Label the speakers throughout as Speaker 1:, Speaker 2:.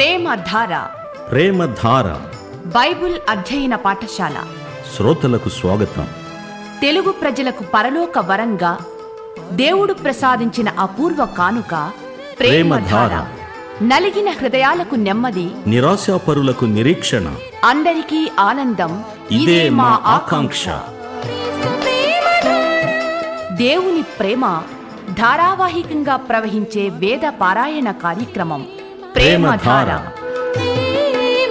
Speaker 1: ప్రేమధార
Speaker 2: ప్రేమధార
Speaker 1: Bible అధ్యయన పాఠశాల
Speaker 2: శ్రోతలకు స్వాగతం
Speaker 1: తెలుగు ప్రజలకు పరలోక వరంగా దేవుడు ప్రసాదించిన అపూర్వ కానుక ప్రేమధార
Speaker 2: ప్రేమధార.
Speaker 1: నలిగిన హృదయాలకు నెమ్మది
Speaker 2: నిరాశాపరులకు నిరీక్షణ
Speaker 1: అందరికీ ఆనందం
Speaker 2: ఇదే మా ఆకాంక్ష
Speaker 1: దేవుని ప్రేమ ధారావాహికంగా ప్రవహించే వేద పారాయణ కార్యక్రమం ప్రేమధార
Speaker 2: ప్రేమధార.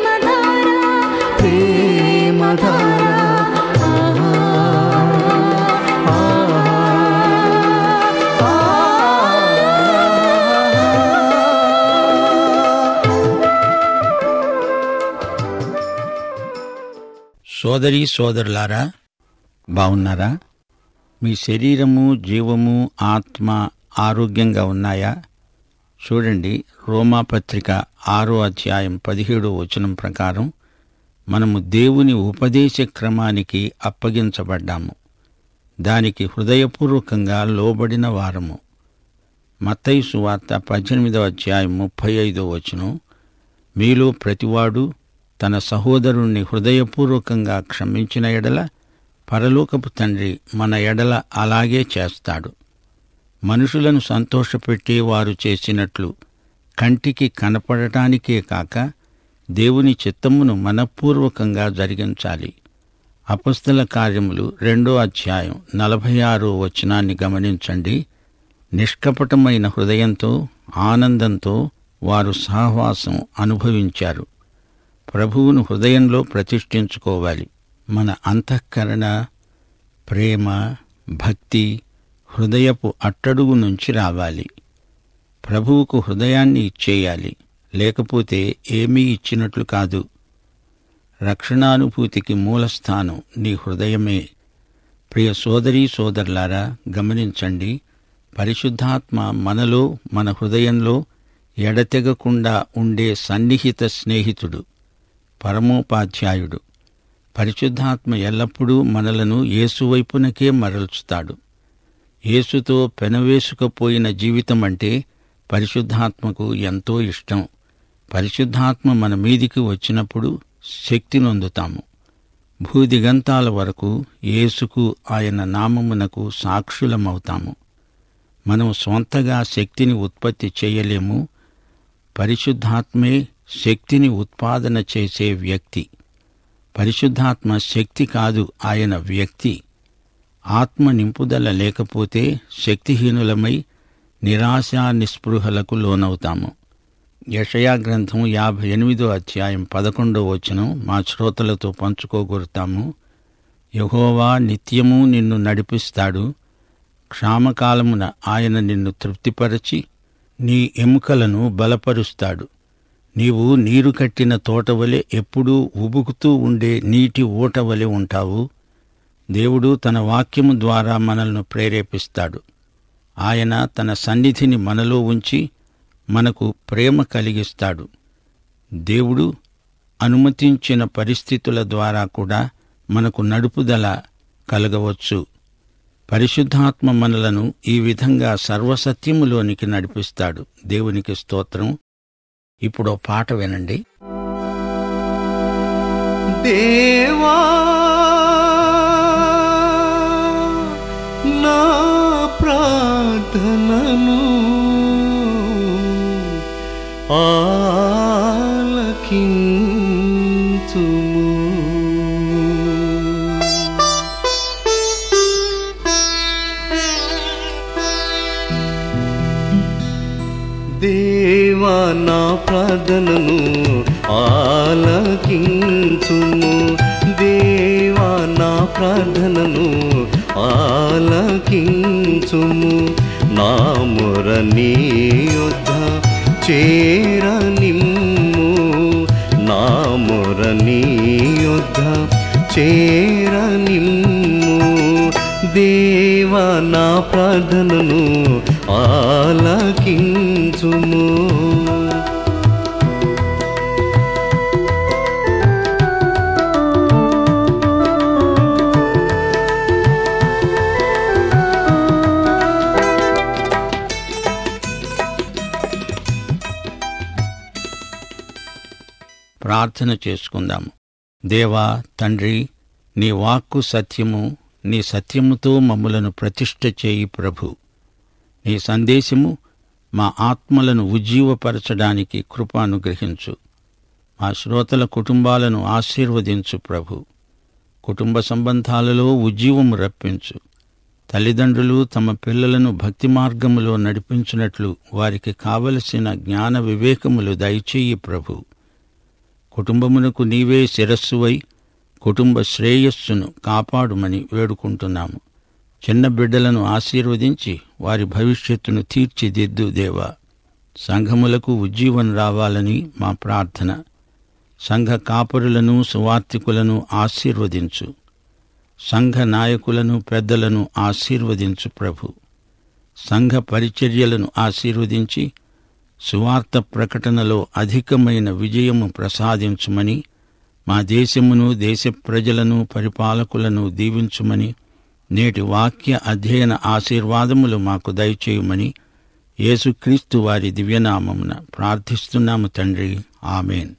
Speaker 3: సోదరీ సోదరులారా బాగున్నారా మీ శరీరము జీవము ఆత్మ ఆరోగ్యంగా ఉన్నాయా చూడండి రోమాపత్రిక ఆరో అధ్యాయం పదిహేడో వచనం ప్రకారం మనము దేవుని ఉపదేశ క్రమానికి అప్పగించబడ్డాము దానికి హృదయపూర్వకంగా లోబడిన వారము మత్తయి సువార్త పద్దెనిమిదవ అధ్యాయం ముప్పై ఐదో వచనం మీలో ప్రతివాడు తన సహోదరుణ్ణి హృదయపూర్వకంగా క్షమించిన ఎడల పరలోకపు తండ్రి మన ఎడల అలాగే చేస్తాడు మనుషులను సంతోషపెట్టే వారు చేసినట్లు కంటికి కనపడటానికే కాక దేవుని చిత్తమును మనపూర్వకంగా జరిగించాలి అపస్తుల కార్యములు రెండో అధ్యాయం నలభై ఆరో వచనాన్ని గమనించండి నిష్కపటమైన హృదయంతో ఆనందంతో వారు సహవాసం అనుభవించారు ప్రభువును హృదయంలో ప్రతిష్ఠించుకోవాలి మన అంతఃకరణ ప్రేమ భక్తి హృదయపు అట్టడుగు నుంచి రావాలి ప్రభువుకు హృదయాన్ని ఇచ్చేయాలి లేకపోతే ఏమీ ఇచ్చినట్లు కాదు రక్షణానుభూతికి మూలస్థానం నీ హృదయమే ప్రియ సోదరీ సోదరులారా గమనించండి పరిశుద్ధాత్మ మనలో మన హృదయంలో ఎడతెగకుండా ఉండే సన్నిహిత స్నేహితుడు పరమోపాధ్యాయుడు పరిశుద్ధాత్మ ఎల్లప్పుడూ మనలను యేసువైపునకే మరల్చుతాడు యేసుతో పెనవేసుకపోయిన జీవితం అంటే పరిశుద్ధాత్మకు ఎంతో ఇష్టం పరిశుద్ధాత్మ మన మీదికి వచ్చినప్పుడు శక్తి నొందుతాము భూదిగంతాల వరకు యేసుకు ఆయన నామమునకు సాక్షులమవుతాము మనం స్వంతగా శక్తిని ఉత్పత్తి చేయలేము పరిశుద్ధాత్మే శక్తిని ఉత్పాదన చేసే వ్యక్తి పరిశుద్ధాత్మ శక్తి కాదు ఆయన వ్యక్తి ఆత్మ నింపుదల లేకపోతే శక్తిహీనులమై నిరాశా నిస్పృహలకు లోనవుతాము యషయా గ్రంథం యాభై ఎనిమిదో అధ్యాయం పదకొండో వచనం మా శ్రోతలతో పంచుకోగోరుతాము యహోవా నిత్యము నిన్ను నడిపిస్తాడు క్షామకాలమున ఆయన నిన్ను తృప్తిపరచి నీ ఎముకలను బలపరుస్తాడు నీవు నీరు కట్టిన తోటవలె ఎప్పుడూ ఉబుకుతూ ఉండే నీటి ఊటవలె ఉంటావు దేవుడు తన వాక్యము ద్వారా మనల్ని ప్రేరేపిస్తాడు ఆయన తన సన్నిధిని మనలో ఉంచి మనకు ప్రేమ కలిగిస్తాడు దేవుడు అనుమతించిన పరిస్థితుల ద్వారా కూడా మనకు నడుపుదల కలగవచ్చు పరిశుద్ధాత్మ మనలను ఈ విధంగా సర్వసత్యములోనికి నడిపిస్తాడు దేవునికి స్తోత్రం ఇప్పుడు పాట వినండి
Speaker 4: దేవా నా ప్రార్థనను ఆలకించుము దేవా నా ప్రార్థనను ఆలకించుము దేవా నా ప్రార్థనను ఆలకించుము నా మొర నీ యొద్ద చేరనిమ్ము నా మొర నీ యొద్ద చేరనిమ్ము దేవా నా ప్రార్థనను ఆలకించుము
Speaker 3: ప్రార్థన చేసుకుందాము దేవా తండ్రి నీ వాక్కు సత్యము నీ సత్యముతో మమ్ములను ప్రతిష్ఠ చేయి ప్రభు నీ సందేశము మా ఆత్మలను ఉజ్జీవపరచడానికి కృప అనుగ్రహించు మా శ్రోతల కుటుంబాలను ఆశీర్వదించు ప్రభు కుటుంబ సంబంధాలలో ఉజ్జీవము రప్పించు తల్లిదండ్రులు తమ పిల్లలను భక్తి మార్గములో నడిపించినట్లు వారికి కావలసిన జ్ఞాన వివేకములు దయచేయి ప్రభు కుటుంబమునకు నీవే శిరస్సువై కుటుంబ శ్రేయస్సును కాపాడుమని వేడుకుంటున్నాము చిన్న బిడ్డలను ఆశీర్వదించి వారి భవిష్యత్తును తీర్చిదిద్దు దేవా సంఘములకు ఉజ్జీవం రావాలని మా ప్రార్థన సంఘ కాపరులను సువార్తికులను ఆశీర్వదించు సంఘ నాయకులను పెద్దలను ఆశీర్వదించు ప్రభు సంఘ పరిచర్యలను ఆశీర్వదించి సువార్త ప్రకటనలో అధికమైన విజయము ప్రసాదించుమని మా దేశమును దేశ ప్రజలను పరిపాలకులను దీవించుమని నేటి వాక్య అధ్యయన ఆశీర్వాదములు మాకు దయచేయమని యేసుక్రీస్తు వారి దివ్యనామమున ప్రార్థిస్తున్నాము తండ్రి ఆమెన్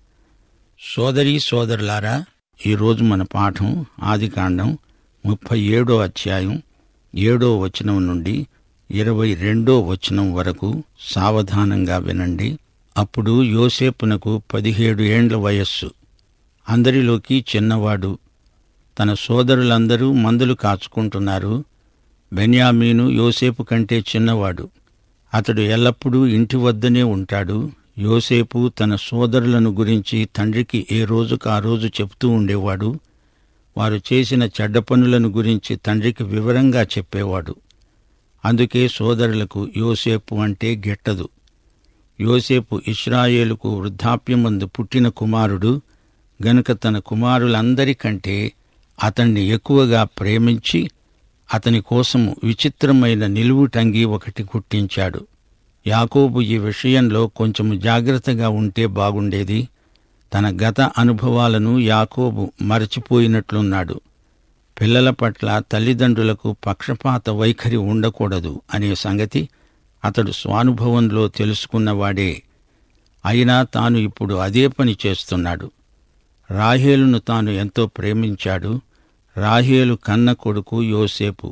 Speaker 3: సోదరీ సోదరులారా ఈరోజు మన పాఠం ఆదికాండం ముప్పై ఏడో అధ్యాయం ఏడో వచనం నుండి ఇరవై రెండో వచనం వరకు సావధానంగా వినండి అప్పుడు యోసేపునకు పదిహేడు ఏండ్ల వయస్సు అందరిలోకి చిన్నవాడు తన సోదరులందరూ మందులు కాచుకుంటున్నారు బెన్యామీను యోసేపు కంటే చిన్నవాడు అతడు ఎల్లప్పుడూ ఇంటి వద్దనే ఉంటాడు యోసేపు తన సోదరులను గురించి తండ్రికి ఏ రోజుకు ఆ రోజు చెప్తూ ఉండేవాడు వారు చేసిన చెడ్డ పనులను గురించి తండ్రికి వివరంగా చెప్పేవాడు అందుకే సోదరులకు యోసేపు అంటే గిట్టదు యోసేపు ఇస్రాయేలుకు వృద్ధాప్యమందు పుట్టిన కుమారుడు గనుక తన కుమారులందరికంటే అతన్ని ఎక్కువగా ప్రేమించి అతని కోసము విచిత్రమైన నిలువుటంగి ఒకటి కుట్టించాడు యాకోబు ఈ విషయంలో కొంచెము జాగ్రత్తగా ఉంటే బాగుండేది తన గత అనుభవాలను యాకోబు మరచిపోయినట్లున్నాడు పిల్లల పట్ల తల్లిదండ్రులకు పక్షపాత వైఖరి ఉండకూడదు అనే సంగతి అతడు స్వానుభవంలో తెలుసుకున్నవాడే అయినా తాను ఇప్పుడు అదే పని చేస్తున్నాడు రాహేలును తాను ఎంతో ప్రేమించాడు రాహేలు కన్న కొడుకు యోసేపు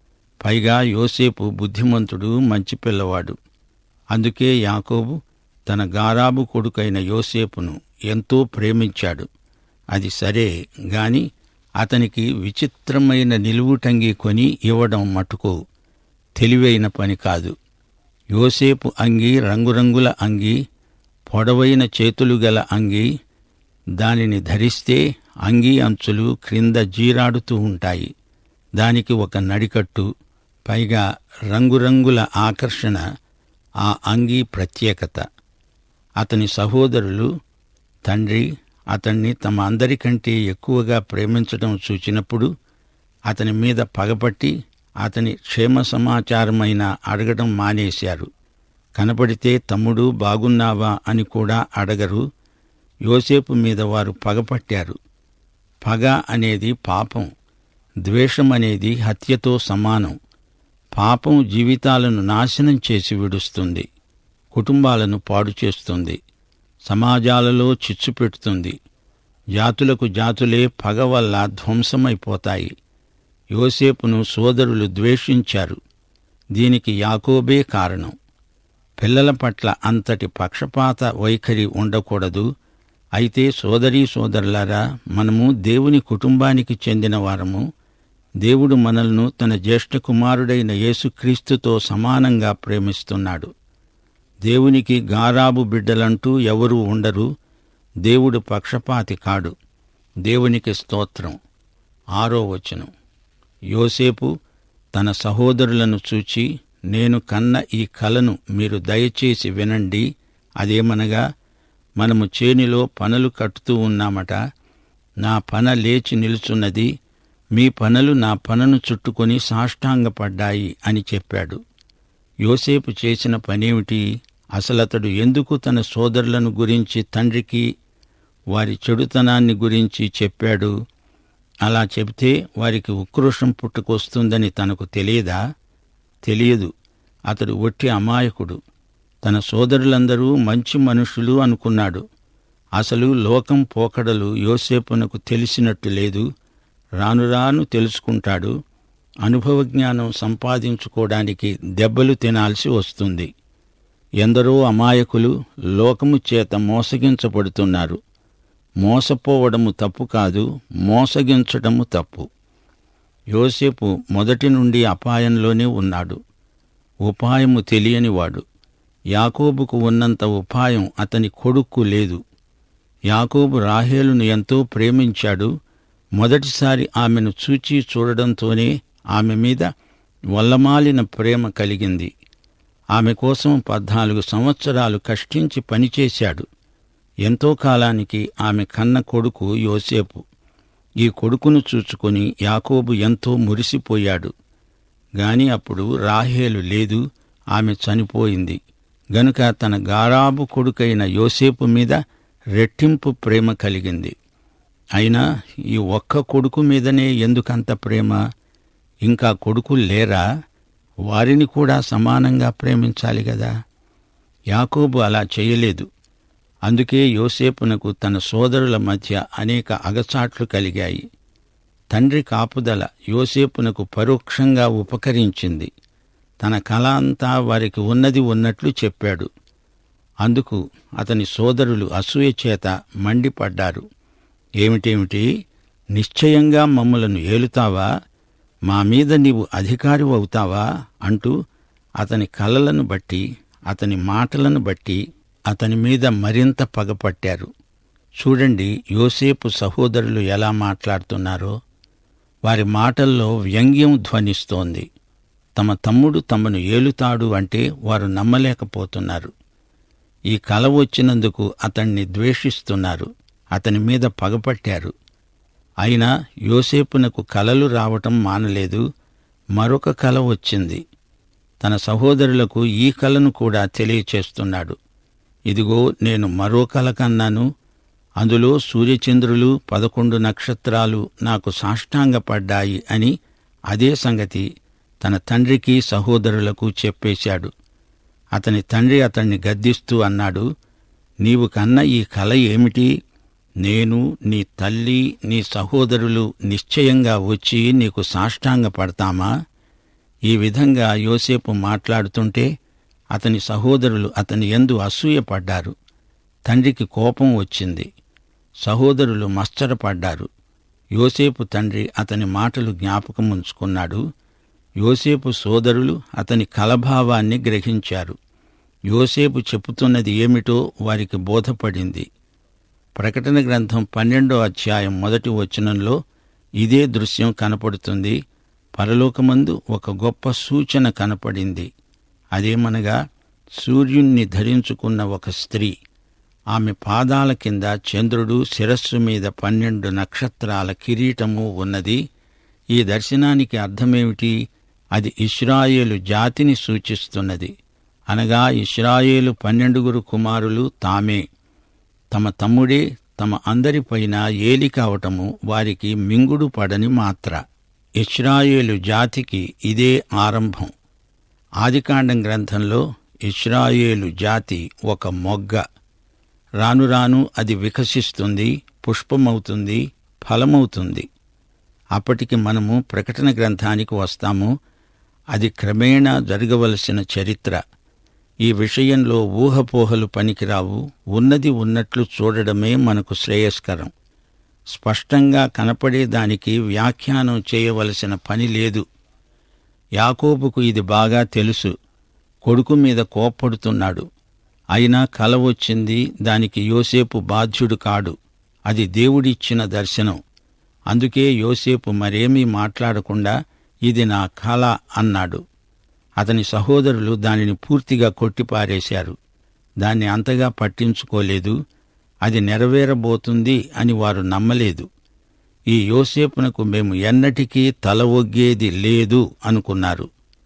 Speaker 3: పైగా యోసేపు బుద్ధిమంతుడు మంచి పిల్లవాడు అందుకే యాకోబు తన గారాబు కొడుకైన యోసేపును ఎంతో ప్రేమించాడు అది సరే గాని అతనికి విచిత్రమైన నిలువుటంగి కొని ఇవ్వడం మటుకు తెలివైన పని కాదు యోసేపు అంగి రంగురంగుల అంగి పొడవైన చేతులు గల అంగి దానిని ధరిస్తే అంగీ అంచులు క్రింద జీరాడుతూ ఉంటాయి దానికి ఒక నడికట్టు పైగా రంగురంగుల ఆకర్షణ ఆ అంగీ ప్రత్యేకత అతని సహోదరులు తండ్రి అతన్ని తమ అందరికంటే ఎక్కువగా ప్రేమించడం చూచినప్పుడు అతని మీద పగపట్టి అతని క్షేమ సమాచారమైన అడగడం మానేశారు కనపడితే తమ్ముడు బాగున్నావా అని కూడా అడగరు యోసేపు మీద వారు పగపట్టారు పగ అనేది పాపం ద్వేషం అనేది హత్యతో సమానం పాపం జీవితాలను నాశనం చేసి విడుస్తుంది కుటుంబాలను పాడు చేస్తుంది సమాజాలలో చిచ్చు పెడుతుంది జాతులకు జాతులే పగ వల్ల ధ్వంసమైపోతాయి యోసేపును సోదరులు ద్వేషించారు దీనికి యాకోబే కారణం పిల్లల పట్ల అంతటి పక్షపాత వైఖరి ఉండకూడదు అయితే సోదరీ సోదరులారా మనము దేవుని కుటుంబానికి చెందిన వారము దేవుడు మనల్ని తన జ్యేష్ఠ కుమారుడైన యేసుక్రీస్తుతో సమానంగా ప్రేమిస్తున్నాడు దేవునికి గారాబు బిడ్డలంటూ ఎవరూ ఉండరు దేవుడు పక్షపాతి కాడు దేవునికి స్తోత్రం ఆరో వచనం యోసేపు తన సహోదరులను చూచి నేను కన్న ఈ కలను మీరు దయచేసి వినండి అదేమనగా మనము చేనిలో పనులు కట్టుతూ ఉన్నామట నా పన లేచి నిలుచున్నది మీ పనులు నా పనను చుట్టుకొని సాష్టాంగపడ్డాయి అని చెప్పాడు యోసేపు చేసిన పనేమిటి అసలతడు ఎందుకు తన సోదరులను గురించి తండ్రికి వారి చెడుతనాన్ని గురించి చెప్పాడు అలా చెబితే వారికి ఉక్రోషం పుట్టుకొస్తుందని తనకు తెలియదా తెలియదు అతడు ఒట్టి అమాయకుడు తన సోదరులందరూ మంచి మనుషులు అనుకున్నాడు అసలు లోకం పోకడలు యోసేపునకు తెలిసినట్టు లేదు రాను రాను తెలుసుకుంటాడు అనుభవజ్ఞానం సంపాదించుకోవడానికి దెబ్బలు తినాల్సి వస్తుంది ఎందరో అమాయకులు లోకము చేత మోసగించబడుతున్నారు మోసపోవడము తప్పు కాదు మోసగించడము తప్పు యోసేపు మొదటి నుండి అపాయంలోనే ఉన్నాడు ఉపాయము తెలియనివాడు యాకోబుకు ఉన్నంత ఉపాయం అతని కొడుక్కు లేదు యాకోబు రాహేలును ఎంతో ప్రేమించాడు మొదటిసారి ఆమెను చూచి చూడడంతోనే ఆమె మీద వల్లమాలిన ప్రేమ కలిగింది ఆమె కోసం పద్నాలుగు సంవత్సరాలు కష్టించి పనిచేశాడు ఎంతో కాలానికి ఆమె కన్న కొడుకు యోసేపు ఈ కొడుకును చూచుకొని యాకోబు ఎంతో మురిసిపోయాడు గాని అప్పుడు రాహేలు లేదు ఆమె చనిపోయింది గనుక తన గారాబు కొడుకైన యోసేపు మీద రెట్టింపు ప్రేమ కలిగింది అయినా ఈ ఒక్క కొడుకు మీదనే ఎందుకంత ప్రేమ ఇంకా కొడుకులు లేరా వారిని కూడా సమానంగా ప్రేమించాలి గదా యాకోబు అలా చేయలేదు అందుకే యోసేపునకు తన సోదరుల మధ్య అనేక అగచాట్లు కలిగాయి తండ్రి కాపుదల యోసేపునకు పరోక్షంగా ఉపకరించింది తన కళ అంతా వారికి ఉన్నది ఉన్నట్లు చెప్పాడు అందుకు అతని సోదరులు అసూయ చేత మండిపడ్డారు ఏమిటేమిటి నిశ్చయంగా మమ్మలను ఏలుతావా మా మీద నీవు అధికారి అవుతావా అంటూ అతని కలలను బట్టి అతని మాటలను బట్టి అతని మీద మరింత పగపట్టారు చూడండి యోసేపు సహోదరులు ఎలా మాట్లాడుతున్నారో వారి మాటల్లో వ్యంగ్యం ధ్వనిస్తోంది తమ తమ్ముడు తమను ఏలుతాడు అంటే వారు నమ్మలేకపోతున్నారు ఈ కల వచ్చినందుకు అతణ్ణి ద్వేషిస్తున్నారు అతని మీద పగపట్టారు అయినా యోసేపునకు కలలు రావటం మానలేదు మరొక కల వచ్చింది తన సహోదరులకు ఈ కలను కూడా తెలియచేస్తున్నాడు ఇదిగో నేను మరో కల కన్నాను అందులో సూర్యచంద్రులు పదకొండు నక్షత్రాలు నాకు సాష్టాంగపడ్డాయి అని అదే సంగతి తన తండ్రికి సహోదరులకు చెప్పేశాడు అతని తండ్రి అతన్ని గద్దిస్తూ అన్నాడు నీవు కన్న ఈ కల ఏమిటి నేను నీ తల్లి నీ సహోదరులు నిశ్చయంగా వచ్చి నీకు సాష్టాంగ పడతామా ఈ విధంగా యోసేపు మాట్లాడుతుంటే అతని సహోదరులు అతని యందు అసూయపడ్డారు తండ్రికి కోపం వచ్చింది సహోదరులు మశ్చరపడ్డారు యోసేపు తండ్రి అతని మాటలు జ్ఞాపకముంచుకున్నాడు యోసేపు సోదరులు అతని కలభావాన్ని గ్రహించారు యోసేపు చెప్పుతున్నది ఏమిటో వారికి బోధపడింది ప్రకటన గ్రంథం పన్నెండో అధ్యాయం మొదటి వచనంలో ఇదే దృశ్యం కనపడుతుంది పరలోకమందు ఒక గొప్ప సూచన కనపడింది అదేమనగా సూర్యుణ్ణి ధరించుకున్న ఒక స్త్రీ ఆమె పాదాల కింద చంద్రుడు శిరస్సు మీద పన్నెండు నక్షత్రాల కిరీటము ఉన్నది ఈ దర్శనానికి అర్థమేమిటి అది ఇస్రాయేలు జాతిని సూచిస్తున్నది అనగా ఇస్రాయేలు పన్నెండుగురు కుమారులు తామే తమ తమ్ముడే తమ అందరిపైన ఏలి కావటము వారికి మింగుడు పడని మాత్ర ఇస్రాయేలు జాతికి ఇదే ఆరంభం ఆదికాండం గ్రంథంలో ఇస్రాయేలు జాతి ఒక మొగ్గ రాను రాను అది వికసిస్తుంది పుష్పమవుతుంది ఫలమవుతుంది అప్పటికి మనము ప్రకటన గ్రంథానికి వస్తాము అది క్రమేణా జరగవలసిన చరిత్ర ఈ విషయంలో ఊహపోహలు పనికిరావు ఉన్నది ఉన్నట్లు చూడడమే మనకు శ్రేయస్కరం స్పష్టంగా కనపడేదానికి వ్యాఖ్యానం చేయవలసిన పని లేదు యాకోబుకు ఇది బాగా తెలుసు కొడుకు మీద కోప్పడుతున్నాడు అయినా కల వచ్చింది దానికి యోసేపు బాధ్యుడు కాడు అది దేవుడిచ్చిన దర్శనం అందుకే యోసేపు మరేమీ మాట్లాడకుండా ఇది నా కళ అన్నాడు అతని సహోదరులు దానిని పూర్తిగా కొట్టిపారేశారు దాన్ని అంతగా పట్టించుకోలేదు అది నెరవేరబోతుంది అని వారు నమ్మలేదు ఈ యోసేపునకు మేము ఎన్నటికీ తల ఒగ్గేది లేదు అనుకున్నారు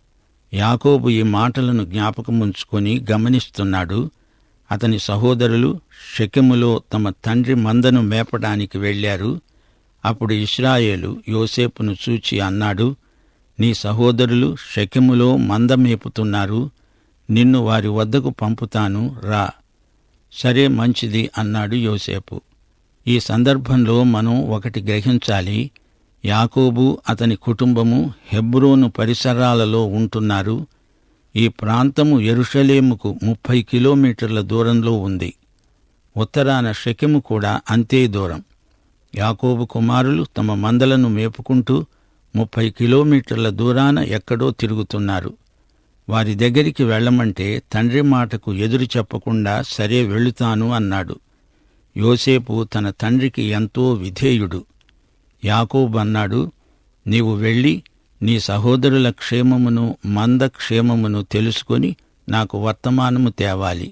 Speaker 3: యాకోబు ఈ మాటలను జ్ఞాపకముంచుకొని గమనిస్తున్నాడు అతని సహోదరులు షెకెములో తమ తండ్రి మందను మేపడానికి వెళ్లారు అప్పుడు ఇస్రాయేలు యోసేపును చూచి అన్నాడు నీ సహోదరులు షెకెములో మంద మేపుతున్నారు నిన్ను వారి వద్దకు పంపుతాను రా సరే మంచిది అన్నాడు యోసేపు ఈ సందర్భంలో మనం ఒకటి గ్రహించాలి యాకోబు అతని కుటుంబము హెబ్రోను పరిసరాలలో ఉంటున్నారు ఈ ప్రాంతము ఎరుషలేముకు ముప్పై కిలోమీటర్ల దూరంలో ఉంది ఉత్తరాన షెకెము కూడా అంతే దూరం యాకోబు కుమారులు తమ మందలను మేపుకుంటూ ముప్పై కిలోమీటర్ల దూరాన ఎక్కడో తిరుగుతున్నారు వారి దగ్గరికి వెళ్ళమంటే తండ్రి మాటకు ఎదురు చెప్పకుండా సరే వెళుతాను అన్నాడు యోసేపు తన తండ్రికి ఎంతో విధేయుడు యాకోబు అన్నాడు నీవు వెళ్ళి నీ సహోదరుల క్షేమమును మంద క్షేమమును తెలుసుకొని నాకు వర్తమానము తేవాలి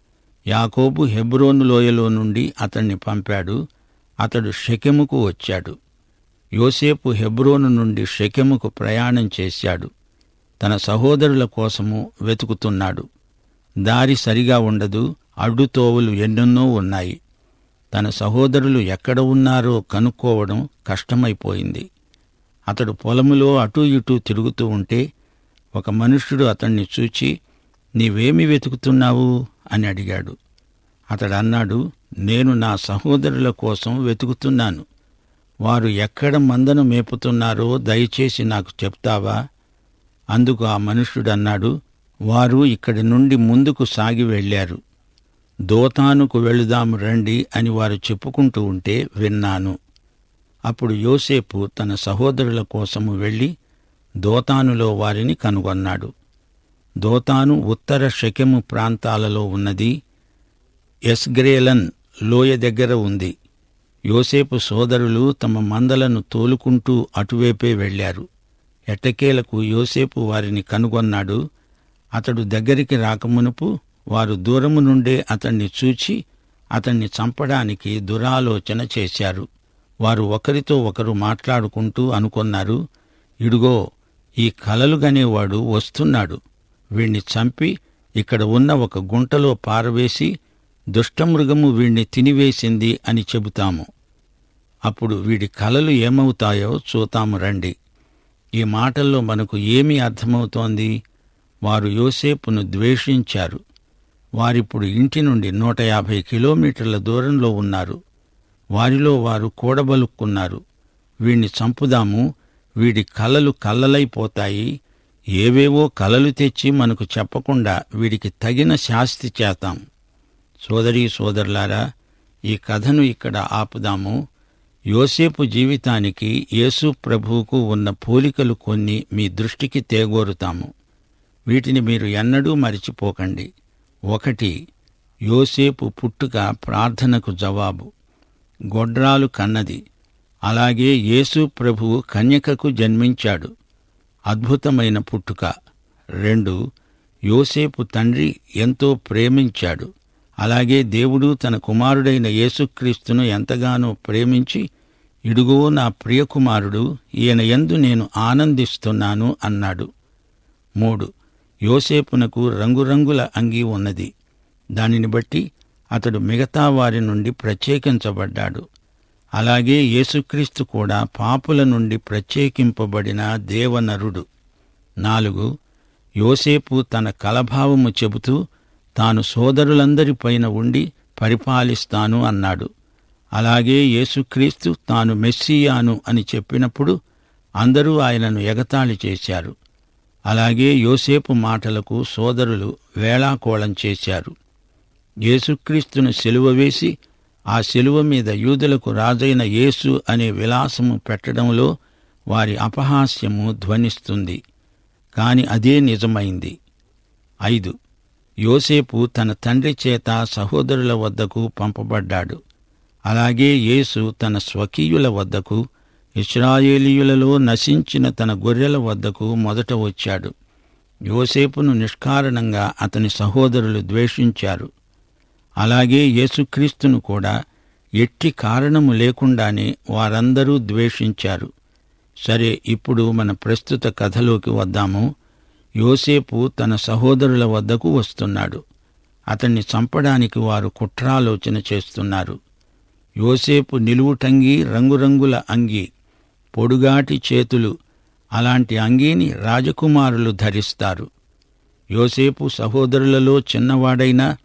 Speaker 3: యాకోబు హెబ్రోను లోయలో నుండి అతన్ని పంపాడు అతడు షెకెముకు వచ్చాడు యోసేపు హెబ్రోను నుండి షెకెముకు ప్రయాణం చేశాడు తన సహోదరుల కోసము వెతుకుతున్నాడు దారి సరిగా ఉండదు అడ్డుతోవలు ఎన్నెన్నో ఉన్నాయి తన సహోదరులు ఎక్కడ ఉన్నారో కనుక్కోవడం కష్టమైపోయింది అతడు పొలములో అటూ ఇటూ తిరుగుతూ ఉంటే ఒక మనుష్యుడు అతన్ని చూచి నీవేమి వెతుకుతున్నావు అని అడిగాడు అతడు అన్నాడు నేను నా సహోదరుల కోసం వెతుకుతున్నాను వారు ఎక్కడ మందను మేపుతున్నారో దయచేసి నాకు చెప్తావా అందుకు ఆ మనుష్యుడు అన్నాడు వారు ఇక్కడి నుండి ముందుకు సాగి వెళ్ళారు దోతానుకు వెళుదాము రండి అని వారు చెప్పుకుంటూ ఉంటే విన్నాను అప్పుడు యోసేపు తన సహోదరుల కోసము వెళ్ళి దోతానులో వారిని కనుగొన్నాడు దోతాను ఉత్తర షెకెము ప్రాంతాలలో ఉన్నది ఎస్గ్రేలన్ లోయ దగ్గర ఉంది యోసేపు సోదరులు తమ మందలను తోలుకుంటూ అటువైపే వెళ్లారు ఎట్టకేలకు యోసేపు వారిని కనుగొన్నాడు అతడు దగ్గరికి రాకమునుపు వారు దూరము నుండే అతన్ని చూచి అతన్ని చంపడానికి దురాలోచన చేశారు వారు ఒకరితో ఒకరు మాట్లాడుకుంటూ అనుకొన్నారు ఇడుగో ఈ కలలు గనేవాడు వస్తున్నాడు వీణ్ణి చంపి ఇక్కడ ఉన్న ఒక గుంటలో పారవేసి దుష్టమృగము వీణ్ణి తినివేసింది అని చెబుతాము అప్పుడు వీడి కలలు ఏమవుతాయో చూతాము రండి ఈ మాటల్లో మనకు ఏమి అర్థమవుతోంది వారు యోసేపును ద్వేషించారు వారిప్పుడు ఇంటి నుండి నూట యాభై కిలోమీటర్ల దూరంలో ఉన్నారు వారిలో వారు కూడబలుక్కున్నారు వీణ్ణి చంపుదాము వీడి కలలు కల్లలైపోతాయి ఏవేవో కలలు తెచ్చి మనకు చెప్పకుండా వీడికి తగిన శాస్తి చేతాం సోదరీ సోదరులారా ఈ కథను ఇక్కడ ఆపుదాము యోసేపు జీవితానికి యేసు ప్రభువుకు ఉన్న పోలికలు కొన్ని మీ దృష్టికి తేగోరుతాము వీటిని మీరు ఎన్నడూ మరిచిపోకండి ఒకటి యోసేపు పుట్టుక ప్రార్థనకు జవాబు గొడ్రాలు కన్నది అలాగే యేసు ప్రభువు కన్యకకు జన్మించాడు అద్భుతమైన పుట్టుక రెండు యోసేపు తండ్రి ఎంతో ప్రేమించాడు అలాగే దేవుడు తన కుమారుడైన యేసుక్రీస్తును ఎంతగానో ప్రేమించి ఇడుగో నా ప్రియకుమారుడు ఈయన యందు నేను ఆనందిస్తున్నాను అన్నాడు మూడు యోసేపునకు రంగురంగుల అంగీ ఉన్నది దానిని బట్టి అతడు మిగతా వారి నుండి ప్రత్యేకించబడ్డాడు అలాగే యేసుక్రీస్తు కూడా పాపుల నుండి ప్రత్యేకింపబడిన దేవనరుడు నాలుగు యోసేపు తన కలభావము చెబుతూ తాను సోదరులందరిపైన ఉండి పరిపాలిస్తాను అన్నాడు అలాగే యేసుక్రీస్తు తాను మెస్సియాను అని చెప్పినప్పుడు అందరూ ఆయనను ఎగతాళి చేశారు అలాగే యోసేపు మాటలకు సోదరులు వేళాకోళం చేశారు యేసుక్రీస్తును సెలువ వేసి ఆ శిలువ మీద యూదులకు రాజైన యేసు అనే విలాసము పెట్టడంలో వారి అపహాస్యము ధ్వనిస్తుంది కాని అదే నిజమైంది ఐదు యోసేపు తన తండ్రి చేత సహోదరుల వద్దకు పంపబడ్డాడు అలాగే యేసు తన స్వకీయుల వద్దకు ఇస్రాయేలీయులలో నశించిన తన గొర్రెల వద్దకు మొదట వచ్చాడు యోసేపును నిష్కారణంగా అతని సహోదరులు ద్వేషించారు అలాగే యేసుక్రీస్తును కూడా ఎట్టి కారణము లేకుండానే వారందరూ ద్వేషించారు సరే ఇప్పుడు మన ప్రస్తుత కథలోకి వద్దాము యోసేపు తన సహోదరుల వద్దకు వస్తున్నాడు అతన్ని చంపడానికి వారు కుట్రాలోచన చేస్తున్నారు యోసేపు నిలువుటంగి రంగురంగుల అంగి పొడుగాటి చేతులు అలాంటి అంగీని రాజకుమారులు ధరిస్తారు యోసేపు సహోదరులలో చిన్నవాడైనా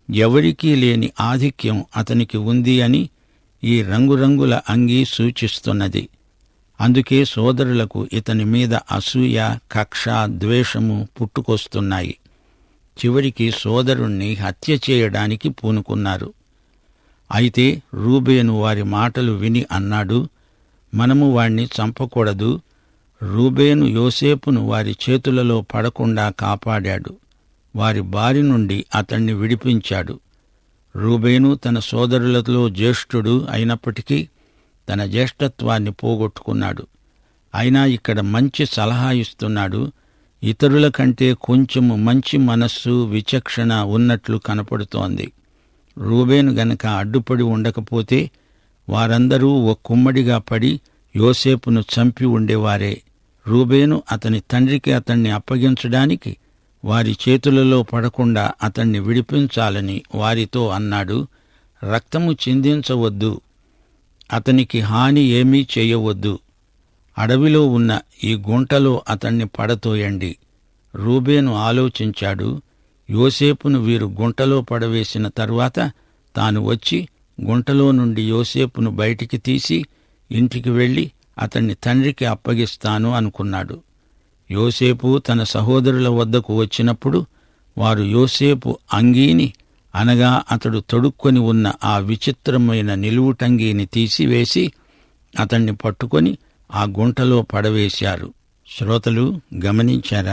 Speaker 3: ఎవరికీ లేని ఆధిక్యం అతనికి ఉంది అని ఈ రంగురంగుల అంగీ సూచిస్తున్నది అందుకే సోదరులకు ఇతని మీద అసూయ కక్ష ద్వేషము పుట్టుకొస్తున్నాయి చివరికి సోదరుణ్ణి హత్య చేయడానికి పూనుకున్నారు అయితే రూబేను వారి మాటలు విని అన్నాడు మనము వాణ్ణి చంపకూడదు రూబేను యోసేపును వారి చేతులలో పడకుండా కాపాడాడు వారి బారి నుండి అతణ్ణి విడిపించాడు రూబేను తన సోదరులలో జ్యేష్ఠుడు అయినప్పటికీ తన జ్యేష్ఠత్వాన్ని పోగొట్టుకున్నాడు అయినా ఇక్కడ మంచి సలహా ఇస్తున్నాడు ఇతరుల కంటే కొంచెము మంచి మనస్సు విచక్షణ ఉన్నట్లు కనపడుతోంది రూబేను గనక అడ్డుపడి ఉండకపోతే వారందరూ ఒక కుమ్మడిగా పడి యోసేపును చంపి ఉండేవారే రూబేను అతని తండ్రికి అతన్ని అప్పగించడానికి వారి చేతులలో పడకుండా అతన్ని విడిపించాలని వారితో అన్నాడు రక్తము చిందించవద్దు అతనికి హాని ఏమీ చేయవద్దు అడవిలో ఉన్న ఈ గుంటలో అతన్ని పడతోయండి రూబేను ఆలోచించాడు యోసేపును వీరు గుంటలో పడవేసిన తరువాత తాను వచ్చి గుంటలో నుండి యోసేపును బయటికి తీసి ఇంటికి వెళ్ళి అతన్ని తండ్రికి అప్పగిస్తాను అనుకున్నాడు యోసేపు తన సహోదరుల వద్దకు వచ్చినప్పుడు వారు యోసేపు అంగీని అనగా అతడు తొడుక్కొని ఉన్న ఆ విచిత్రమైన నిలువుటంగీని తీసివేసి అతన్ని పట్టుకొని ఆ గుంటలో పడవేశారు శ్రోతలు గమనించారా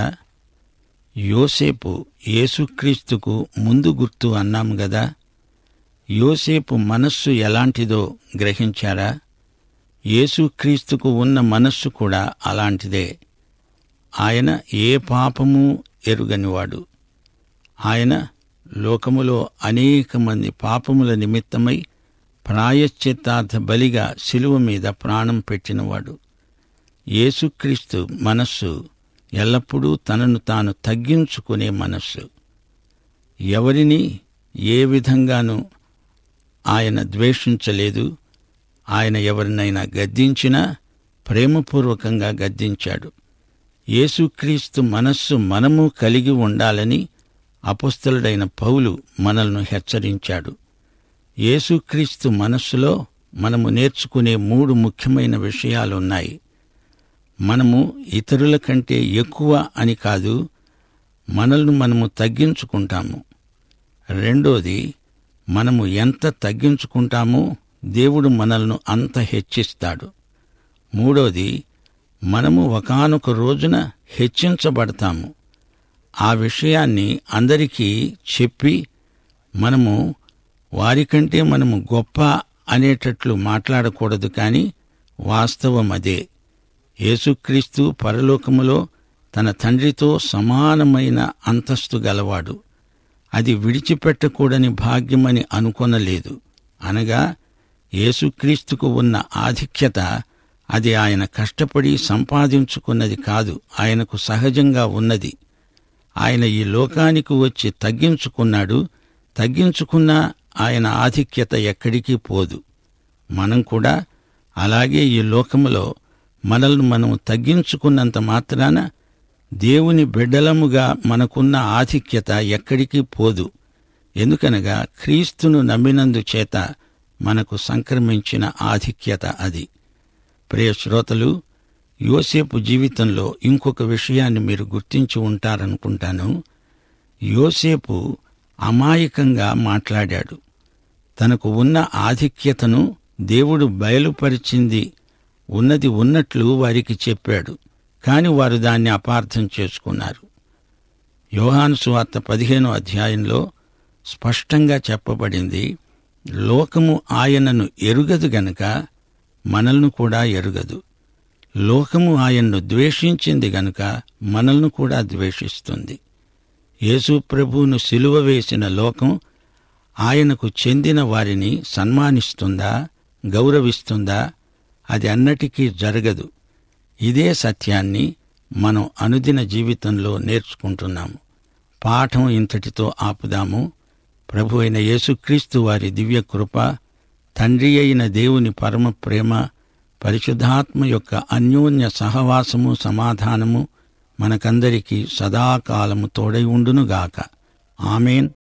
Speaker 3: యోసేపు యేసుక్రీస్తుకు ముందు గుర్తు అన్నాం గదా యోసేపు మనస్సు ఎలాంటిదో గ్రహించారా యేసుక్రీస్తుకు ఉన్న మనస్సు కూడా అలాంటిదే ఆయన ఏ పాపము ఎరుగనివాడు ఆయన లోకములో అనేక మంది పాపముల నిమిత్తమై ప్రాయశ్చిత్తార్థ బలిగా శిలువ మీద ప్రాణం పెట్టినవాడు యేసుక్రీస్తు మనస్సు ఎల్లప్పుడూ తనను తాను తగ్గించుకునే మనస్సు ఎవరిని ఏ విధంగానూ ఆయన ద్వేషించలేదు ఆయన ఎవరినైనా గద్దించినా ప్రేమపూర్వకంగా గద్దించాడు యేసుక్రీస్తు మనస్సు మనము కలిగి ఉండాలని అపుస్తలుడైన పౌలు మనల్ని హెచ్చరించాడు యేసుక్రీస్తు మనస్సులో మనము నేర్చుకునే మూడు ముఖ్యమైన విషయాలున్నాయి మనము ఇతరుల కంటే ఎక్కువ అని కాదు మనల్ని మనము తగ్గించుకుంటాము రెండోది మనము ఎంత తగ్గించుకుంటామో దేవుడు మనల్ని అంత హెచ్చిస్తాడు మూడోది మనము ఒకానొక రోజున హెచ్చించబడతాము ఆ విషయాన్ని అందరికీ చెప్పి మనము వారికంటే మనము గొప్ప అనేటట్లు మాట్లాడకూడదు కాని వాస్తవం అదే యేసుక్రీస్తు పరలోకములో తన తండ్రితో సమానమైన అంతస్తు గలవాడు అది విడిచిపెట్టకూడని భాగ్యమని అనుకొనలేదు అనగా యేసుక్రీస్తుకు ఉన్న ఆధిక్యత అది ఆయన కష్టపడి సంపాదించుకున్నది కాదు ఆయనకు సహజంగా ఉన్నది ఆయన ఈ లోకానికి వచ్చి తగ్గించుకున్నాడు తగ్గించుకున్నా ఆయన ఆధిక్యత ఎక్కడికి పోదు మనం కూడా అలాగే ఈ లోకములో మనల్ని మనం తగ్గించుకున్నంత మాత్రాన దేవుని బిడ్డలముగా మనకున్న ఆధిక్యత ఎక్కడికి పోదు ఎందుకనగా క్రీస్తును నమ్మినందు చేత మనకు సంక్రమించిన ఆధిక్యత అది ప్రియ శ్రోతలు యోసేపు జీవితంలో ఇంకొక విషయాన్ని మీరు గుర్తించి ఉంటారనుకుంటాను యోసేపు అమాయకంగా మాట్లాడాడు తనకు ఉన్న ఆధిక్యతను దేవుడు బయలుపరిచింది ఉన్నది ఉన్నట్లు వారికి చెప్పాడు కాని వారు దాన్ని అపార్థం చేసుకున్నారు యోహాను సువార్త పదిహేనో అధ్యాయంలో స్పష్టంగా చెప్పబడింది లోకము ఆయనను ఎరుగదు గనక మనల్ని కూడా ఎరుగదు లోకము ఆయన్ను ద్వేషించింది గనుక మనల్ని కూడా ద్వేషిస్తుంది యేసు ప్రభువును సిలువ వేసిన లోకం ఆయనకు చెందిన వారిని సన్మానిస్తుందా గౌరవిస్తుందా అది అన్నటికీ జరగదు ఇదే సత్యాన్ని మనం అనుదిన జీవితంలో నేర్చుకుంటున్నాము పాఠం ఇంతటితో ఆపుదాము ప్రభు అయిన యేసుక్రీస్తు వారి దివ్య కృప తండ్రి అయిన దేవుని పరమ ప్రేమ పరిశుద్ధాత్మ యొక్క అన్యోన్య సహవాసము సమాధానము మనకందరికీ సదాకాలము తోడై ఉండునుగాక ఆమెన్